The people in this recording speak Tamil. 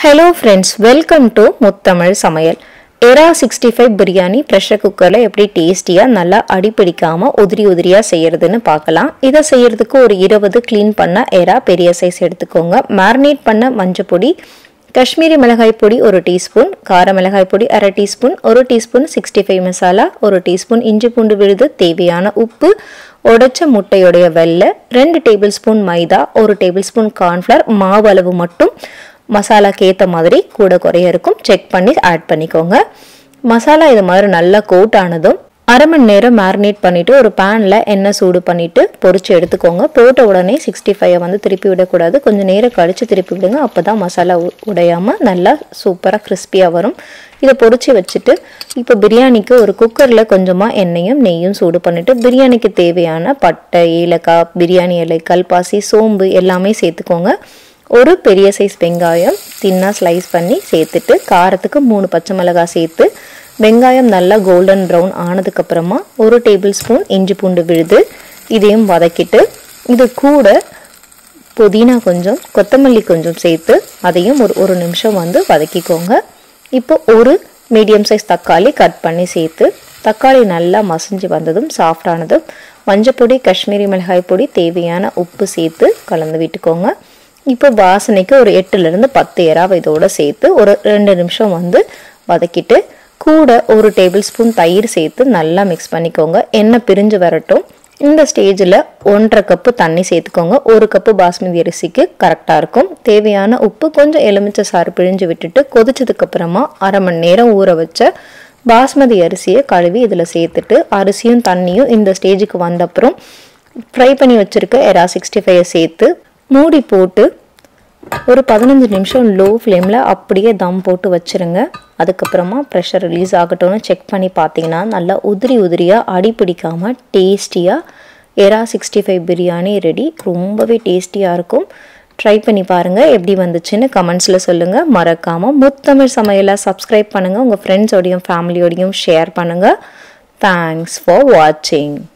hello friends welcome to Muthamizh Samayal எரா சிக்ஸ்டி ஃபைவ் பிரியாணி ப்ரெஷர் குக்கரில் எப்படி டேஸ்டியாக நல்லா அடிப்பிடிக்காமல் உதிரி உதிரியாக செய்யறதுன்னு பார்க்கலாம் இதை செய்யறதுக்கு ஒரு இருபது க்ளீன் பண்ண எரா பெரிய சைஸ் எடுத்துக்கோங்க மேரினேட் பண்ண மஞ்சள் பொடி காஷ்மீரி மிளகாய் பொடி ஒரு டீஸ்பூன் கார மிளகாய் பொடி அரை டீஸ்பூன் ஒரு டீஸ்பூன் சிக்ஸ்டி ஃபைவ் மசாலா ஒரு டீஸ்பூன் இஞ்சி பூண்டு விழுது தேவையான உப்பு உடைச்ச முட்டையுடைய வெள்ளை ரெண்டு டேபிள் ஸ்பூன் மைதா ஒரு டேபிள் ஸ்பூன் கார்ன்ஃப்ளவர் மாவு அளவு மட்டும் மசாலாக்கு ஏற்ற மாதிரி கூட குறைய இருக்கும் செக் பண்ணி ஆட் பண்ணிக்கோங்க மசாலா இது மாதிரி நல்லா கோட் ஆனதும் அரை மணி நேரம் மேரினேட் பண்ணிவிட்டு ஒரு பேனில் எண்ணெய் சூடு பண்ணிவிட்டு பொரிச்சு எடுத்துக்கோங்க போட்ட உடனே சிக்ஸ்டி ஃபைவை வந்து திருப்பி விடக்கூடாது கொஞ்சம் நேரம் கழித்து திருப்பி விடுங்க அப்போ தான் மசாலா உ- உடையாம நல்லா சூப்பராக கிறிஸ்பியாக வரும் இதை பொரிச்சு வச்சுட்டு இப்போ பிரியாணிக்கு ஒரு குக்கரில் கொஞ்சமாக எண்ணெயும் நெய்யும் சூடு பண்ணிவிட்டு பிரியாணிக்கு தேவையான பட்டை ஏலக்காய் பிரியாணி இலை கல்பாசி சோம்பு எல்லாமே சேர்த்துக்கோங்க ஒரு பெரிய சைஸ் வெங்காயம் தின்னாக ஸ்லைஸ் பண்ணி சேர்த்துட்டு காரத்துக்கு மூணு பச்சை மிளகாய் சேர்த்து வெங்காயம் நல்லா கோல்டன் ப்ரௌன் ஆனதுக்கப்புறமா ஒரு டேபிள் ஸ்பூன் இஞ்சி பூண்டு விழுது இதையும் வதக்கிட்டு இது கூட புதினா கொஞ்சம் கொத்தமல்லி கொஞ்சம் சேர்த்து அதையும் ஒரு ஒரு நிமிஷம் வந்து வதக்கிக்கோங்க இப்போ ஒரு மீடியம் சைஸ் தக்காளி கட் பண்ணி சேர்த்து தக்காளி நல்லா மசிஞ்சு வந்ததும் சாஃப்ட் ஆனதும் மஞ்சப்பொடி காஷ்மீரி மிளகாய் பொடி தேவையான உப்பு சேர்த்து கலந்து விட்டுக்கோங்க இப்போ வாசனைக்கு ஒரு எட்டுலேருந்து பத்து எறாவை இதோட சேர்த்து ஒரு ரெண்டு நிமிஷம் வந்து வதக்கிட்டு கூட ஒரு டேபிள் ஸ்பூன் தயிர் சேர்த்து நல்லா மிக்ஸ் பண்ணிக்கோங்க எண்ணெய் பிரிஞ்சு வரட்டும் இந்த ஸ்டேஜில் ஒன்றரை கப்பு தண்ணி சேர்த்துக்கோங்க ஒரு கப்பு பாஸ்மதி அரிசிக்கு கரெக்டாக இருக்கும் தேவையான உப்பு கொஞ்சம் எலுமிச்சை சாறு பிழிஞ்சு விட்டுட்டு கொதிச்சதுக்கு அப்புறமா அரை மணி நேரம் ஊற வச்ச பாஸ்மதி அரிசியை கழுவி இதில் சேர்த்துட்டு அரிசியும் தண்ணியும் இந்த ஸ்டேஜுக்கு வந்த அப்புறம் ஃப்ரை பண்ணி வச்சுருக்க எரா சிக்ஸ்டி ஃபைவ் சேர்த்து மூடி போட்டு ஒரு பதினஞ்சு நிமிஷம் லோ ஃப்ளேமில் அப்படியே தம் போட்டு வச்சிருங்க அதுக்கப்புறமா ப்ரெஷர் ரிலீஸ் ஆகட்டும்னு செக் பண்ணி பார்த்தீங்கன்னா நல்லா உதிரி உதிரியாக அடி பிடிக்காமல் டேஸ்டியாக எரா சிக்ஸ்டி ஃபைவ் பிரியாணி ரெடி ரொம்பவே டேஸ்டியாக இருக்கும் ட்ரை பண்ணி பாருங்கள் எப்படி வந்துச்சுன்னு கமெண்ட்ஸில் சொல்லுங்கள் மறக்காமல் முத்தமிழ் சமையலை சப்ஸ்கிரைப் பண்ணுங்கள் உங்கள் ஃப்ரெண்ட்ஸோடையும் ஃபேமிலியோடையும் ஷேர் பண்ணுங்கள் தேங்க்ஸ் ஃபார் வாட்சிங்